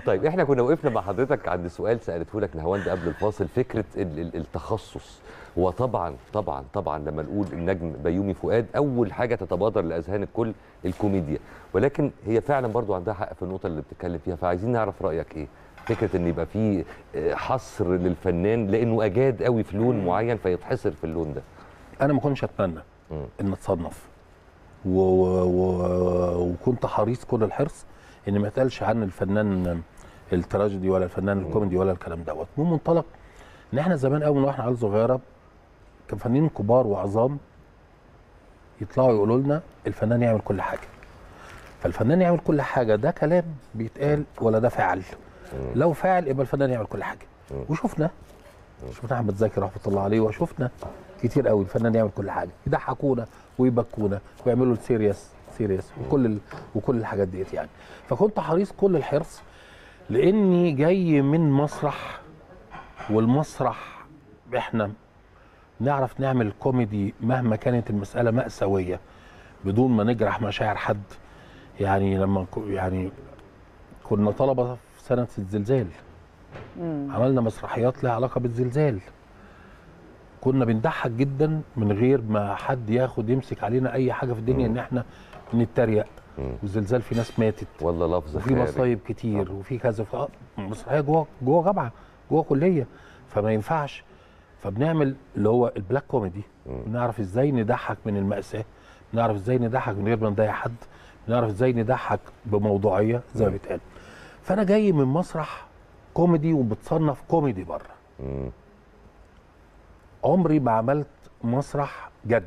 طيب احنا كنا وقفنا مع حضرتك عند سؤال سالته لك نهاوند قبل الفاصل فكره ال- ال- التخصص وطبعا طبعا طبعا لما نقول النجم بيومي فؤاد اول حاجه تتبادر لاذهان الكل الكوميديا ولكن هي فعلا برضو عندها حق في النقطه اللي بتتكلم فيها فعايزين نعرف رايك ايه فكره ان يبقى في آه، حصر للفنان لانه اجاد قوي في لون معين فيتحصر في اللون ده انا ما كنتش اتمنى مم. ان اتصنف و... و... و... وكنت حريص كل الحرص ان ما يتقالش عن الفنان التراجيدي ولا الفنان الكوميدي ولا الكلام دوت من منطلق ان احنا زمان قوي من واحنا عيال صغيره كان فنانين كبار وعظام يطلعوا يقولوا لنا الفنان يعمل كل حاجه فالفنان يعمل كل حاجه ده كلام بيتقال ولا ده فعل لو فعل يبقى الفنان يعمل كل حاجه وشفنا شفنا احمد زكي رحمه الله عليه وشفنا كتير قوي الفنان يعمل كل حاجه يضحكونا ويبكونا ويعملوا السيريس سيريس وكل ال... وكل الحاجات ديت يعني فكنت حريص كل الحرص لاني جاي من مسرح والمسرح احنا نعرف نعمل كوميدي مهما كانت المساله مأساويه بدون ما نجرح مشاعر حد يعني لما ك- يعني كنا طلبه في سنه الزلزال عملنا مسرحيات لها علاقه بالزلزال كنا بنضحك جدا من غير ما حد ياخد يمسك علينا اي حاجه في الدنيا ان احنا نتريق والزلزال في ناس ماتت ولا لفظ وفي خارج. مصايب كتير وفي كذا ف- آه، مسرحيه جوه جوه جامعه جوه كليه فما ينفعش فبنعمل اللي هو البلاك كوميدي بنعرف ازاي نضحك من المأساة بنعرف ازاي نضحك من غير ما نضايق حد بنعرف ازاي نضحك بموضوعيه زي ما بيتقال فانا جاي من مسرح كوميدي وبتصنف كوميدي بره مم. عمري ما عملت مسرح جد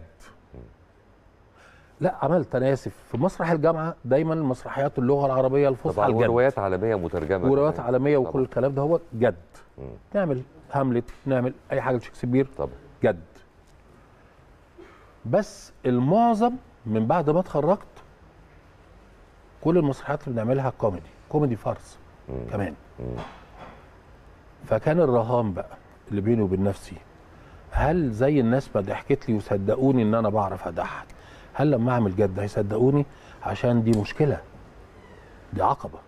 لا عملت انا اسف في مسرح الجامعه دايما مسرحيات اللغه العربيه الفصحى طبعا الجد وروايات عالميه مترجمه وروايات كمان. عالميه طبعاً. وكل الكلام ده هو جد مم. نعمل هاملت نعمل اي حاجه لشكسبير طبعا جد بس المعظم من بعد ما اتخرجت كل المسرحيات اللي بنعملها كوميدي كوميدي فارس كمان فكان الرهان بقى اللي بيني وبين نفسي هل زي الناس ما ضحكت لي وصدقوني ان انا بعرف اضحك هل لما اعمل جد هيصدقوني عشان دي مشكله دي عقبه